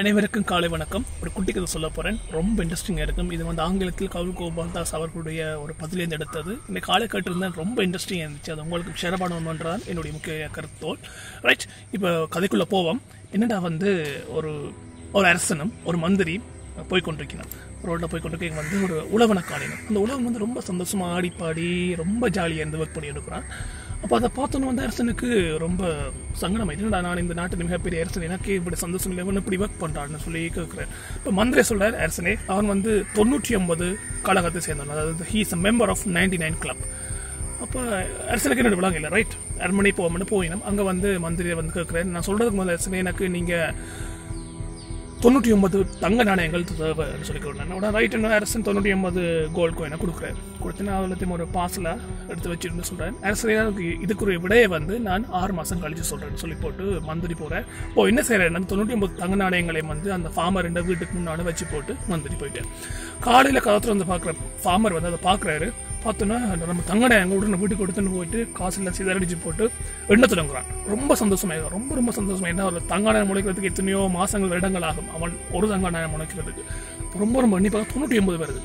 அனைவருக்கும் காலை வணக்கம் ஒரு குட்டி கதை சொல்ல போறேன் ரொம்ப இன்ட்ரெஸ்டிங்காக இருக்கும் இது வந்து ஆங்கிலத்தில் கவுல் கோபால்தாஸ் அவர்களுடைய ஒரு பதிலேருந்து எடுத்தது இந்த காலை கேட்டிருந்தேன் ரொம்ப இன்ட்ரெஸ்டிங்காக இருந்துச்சு அது உங்களுக்கு ஷேர் பண்ணணுன்றால் என்னுடைய முக்கிய கருத்தோல் ரைட் இப்போ கதைக்குள்ளே போவோம் என்னடா வந்து ஒரு ஒரு அரசனும் ஒரு மந்திரி போய் கொண்டிருக்கணும் ரோட்டில் போய் கொண்டிருக்க வந்து ஒரு உழவனை காணினம் அந்த உழவன் வந்து ரொம்ப சந்தோஷமா ஆடி பாடி ரொம்ப ஜாலியாக இருந்து ஒர்க் பண்ணி எடுக்கிறான் அப்போ அதை பார்த்தோன்னு வந்து அரசனுக்கு ரொம்ப சங்கடம் என்னடா நான் இந்த நாட்டில் மிகப்பெரிய அரசன் எனக்கு இப்படி சந்தோஷம் இல்லை இவன் இப்படி ஒர்க் பண்ணுறான்னு சொல்லி கேட்குறேன் இப்போ மந்திரி சொல்கிறார் அரசனே அவன் வந்து தொண்ணூற்றி ஒன்பது கழகத்தை சேர்ந்தவன் அதாவது he's a member of ninety nine club அப்போ அரசனுக்கு என்ன விளாங்க இல்லை ரைட் அரண்மனை போவோம்னு போயினோம் அங்கே வந்து மந்திரியை வந்து கேட்குறேன் நான் சொல்கிறதுக்கு முதல்ல அரசனே எனக்கு நீங்கள் தொண்ணூற்றி ஒன்பது தங்க நாணயங்கள் தேவைன்னு சொல்லி கொடுத்தேன் உடனே ரைட் என்ன அரசன் தொண்ணூற்றி ஒன்பது கோல்ட் கோயினை கொடுக்குறேன் கொடுத்து நான் எல்லாத்தையும் ஒரு பாஸில் எடுத்து வச்சிருந்து சொல்கிறேன் அரசன் எனக்கு இதுக்குரிய விடையை வந்து நான் ஆறு மாதம் கழிச்சு சொல்கிறேன்னு சொல்லி போட்டு மந்திரி போகிறேன் ஓ என்ன செய்கிறேன் நான் தொண்ணூற்றி ஒன்பது தங்க நாணயங்களையும் வந்து அந்த ஃபார்மர் ரெண்டு வீட்டுக்கு முன்னாடி வச்சு போட்டு மந்திரி போயிட்டேன் காலையில் காலத்தில் வந்து பார்க்குற ஃபார்மர் வந்து அதை பார்க்குறாரு பார்த்தோன்னா நம்ம தங்கடை எங்கள் உடனே வீட்டுக்கு எடுத்துன்னு போயிட்டு காசில் சிதறடிச்சு போட்டு எண்ண தொடங்குறான் ரொம்ப சந்தோஷமாயிடும் ரொம்ப ரொம்ப சந்தோஷமா என்ன ஒரு தங்காநாயம் முளைக்கிறதுக்கு எத்தனையோ மாசங்கள் வருடங்கள் ஆகும் அவன் ஒரு தங்காநாயம் முளைக்கிறதுக்கு ரொம்ப ரொம்ப எண்ணி பார்த்தா தொண்ணூற்றி ஒன்பது வருது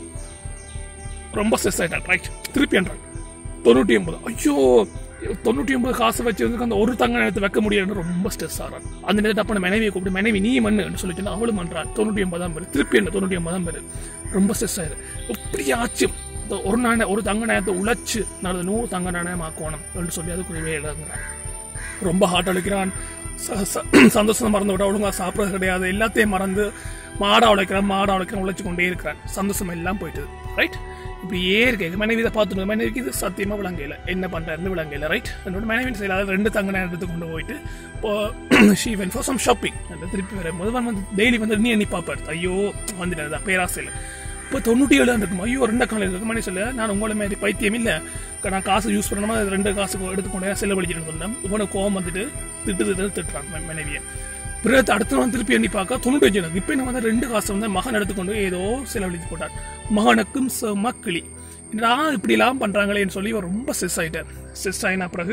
ரொம்ப ஸ்ட்ரெஸ் ஆயிட்டான் ரைட் திருப்பி என்றான் தொண்ணூற்றி ஒன்பது ஐயோ தொண்ணூற்றி ஒன்பது காசு வச்சிருந்துக்கு அந்த ஒரு தங்க நேரத்தை வைக்க முடியாதுன்னு ரொம்ப ஸ்ட்ரெஸ் ஆகிறான் அந்த நேரத்தை அப்போ மனைவியை கூப்பிட்டு மனைவி நீ மண்ணுன்னு சொல்லிட்டு அவளும் பண்றான் தொண்ணூற்றி ஒன்பதாம் பேர் திருப்பி என்ன தொண்ணூற்றி ஒன்பதாம் பேர் ரொம்ப ஸ்ட்ரெஸ் ஆயிரு எப்படி ஆச்சு இந்த ஒரு நாணய ஒரு தங்க நாணயத்தை உழைச்சு நான் நூறு தங்க நாணயம் ஆக்கணும் அப்படின்னு சொல்லி அதுக்குள்ளே இழங்குறான் ரொம்ப ஹார்ட் அடிக்கிறான் ச- ச- சந்தோஷம் மறந்து விட ஒழுங்கா சாப்பிட்றது கிடையாது எல்லாத்தையும் மறந்து மாடா உழைக்கிறான் மாடா உழைக்கிறான் உழைச்சு கொண்டே இருக்கிறான் சந்தோஷம் எல்லாம் போயிட்டுது ரைட் இப்படியே இருக்கு மனைவி இதை பார்த்துட்டு மனைவிக்கு இது சத்தியமா விளங்கையில என்ன பண்றாருன்னு விளங்கையில ரைட் என்னோட மனைவி செய்யல அதாவது ரெண்டு தங்க நேரம் எடுத்து கொண்டு போயிட்டு இப்போ she went for some shopping திருப்பி வர முதல்வன் வந்து டெய்லி வந்து நீ எண்ணி பார்ப்பாரு ஐயோ வந்துட்டா பேராசையில் இப்போ தொண்ணூற்றி ஏழு இருக்கும் ஐயோ ரெண்டு காலம் இருக்கு மணி சொல்ல நான் உங்களை மாதிரி பைத்தியம் இல்லை நான் காசு யூஸ் பண்ணணுமா அது ரெண்டு காசு எடுத்துக்கொண்டே செலவழிச்சிட்டு சொன்னேன் இவனுக்கு கோவம் வந்துட்டு திட்டு திட்டு திட்டுறான் ம- மனைவியை பிறகு அடுத்த நாள் திருப்பி எண்ணி பார்க்க தொண்ணூற்றி அஞ்சு இப்போ என்ன வந்து ரெண்டு காசு வந்து மகன் எடுத்துக்கொண்டு ஏதோ செலவழித்து போட்டார் மகனுக்கும் செம கிளி என்னடா இப்படிலாம் பண்றாங்களேன்னு சொல்லி இவர் ரொம்ப ஸ்ட்ரெஸ் ஆயிட்டார் ஸ்ட்ரெஸ் ஆயின பிறகு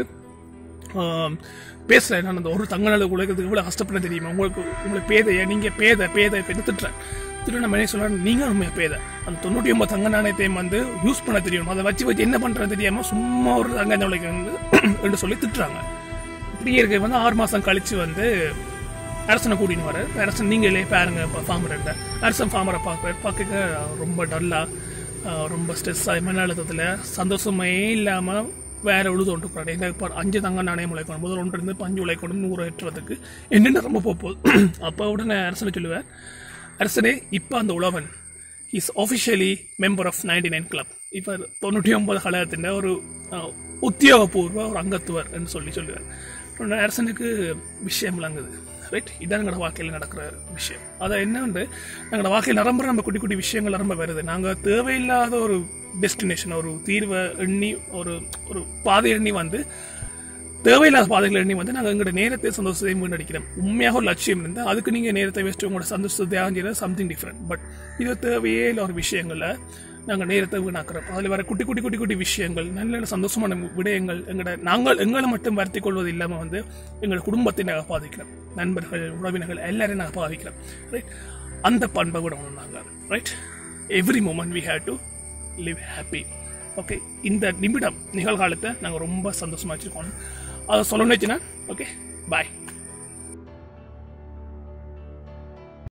ஆம், பேசுறேன் நான் அந்த ஒரு தங்க நாள் உழைக்கிறதுக்கு இவ்வளவு கஷ்டப்பட தெரியுமா உங்களுக்கு உங்களுக்கு பேதைய நீங்க பேத பேத பேத திட்டுறேன் திட்டு நம்ம என்ன சொல்றேன் நீங்க உண்மையா பேத அந்த தொண்ணூற்றி ஒன்பது தங்க நாணயத்தையும் வந்து யூஸ் பண்ண தெரியும் அதை வச்சு வச்சு என்ன பண்றது தெரியாம சும்மா ஒரு தங்க உழைக்க வந்து என்று சொல்லி திட்டுறாங்க இப்படியே இருக்க வந்து ஆறு மாசம் கழிச்சு வந்து அரசனை கூட்டின்னு வர அரசன் நீங்களே பாருங்க இப்போ ஃபார்மர் அரசன் ஃபார்மரை பார்க்குறாரு பார்க்க ரொம்ப டல்லா ரொம்ப ஸ்ட்ரெஸ் ஆகி மன அழுத்தத்தில் சந்தோஷமே இல்லாமல் வேற உழுது கொண்டு எங்க இப்போ அஞ்சு தங்க நாணயம் உழைக்கணும் முதல் ஒன்று இருந்து பஞ்சு உழைக்கணும் நூறு ஏற்றுறதுக்கு என்னென்ன ரொம்ப போகுது அப்போ உடனே அரசனை சொல்லுவார் அரசனே இப்போ அந்த உழவன் is officially member of ninety nine club இப்போ தொண்ணூற்றி ஒன்பது கழகத்தின் ஒரு அஹ், உத்தியோகபூர்வ ஒரு அங்கத்துவர் என்று சொல்லி சொல்லுவார் உடனே அரசனுக்கு விஷயம் விளங்குது ரைட் இதான் எங்களோட வாழ்க்கையில் நடக்கிற விஷயம் அதை என்னன்னு எங்களோட வாழ்க்கையில் நிரம்ப நம்ம குட்டி குட்டி விஷயங்கள் நிரம்ப வருது நாங்கள் தேவையில்லாத ஒரு டெஸ்டினேஷன் ஒரு தீர்வை எண்ணி ஒரு ஒரு பாதை எண்ணி வந்து தேவையில்லாத பாதைகள் எண்ணி வந்து நாங்கள் எங்களோட நேரத்தை சந்தோஷத்தையும் வீணடிக்கிறோம் உண்மையாக ஒரு லட்சியம் இருந்தால் அதுக்கு நீங்கள் நேரத்தை வேஸ்ட்டு உங்களோட சந்தோஷத்தை தியாகம் செய்யறது சம்திங் டிஃப்ரெண்ட் பட் இது தேவையே இல்லை ஒரு விஷயங்களை நாங்கள் நேரத்தை வீணாக்குறோம் அதில் வர குட்டி குட்டி குட்டி குட்டி விஷயங்கள் நல்ல நல்ல சந்தோஷமான விடயங்கள் எங்களோட நாங்கள் எங்களை மட்டும் வருத்தி கொள்வது இல்லாமல் வந்து எங்களோட குடும்பத்தை நாங்கள் பாதிக்கிறோம் நண்பர்கள் உறவினர்கள் எல்லாரையும் நாங்கள் பாதிக்கிறோம் ரைட் அந்த பண்பை விடணும் நாங்கள் right every moment we have to live happy okay இந்த நிமிடம் நிகழ்காலத்தை நாங்கள் ரொம்ப சந்தோஷமா வச்சுருக்கோம் அதை சொல்லணுச்சுன்னா ஓகே பாய்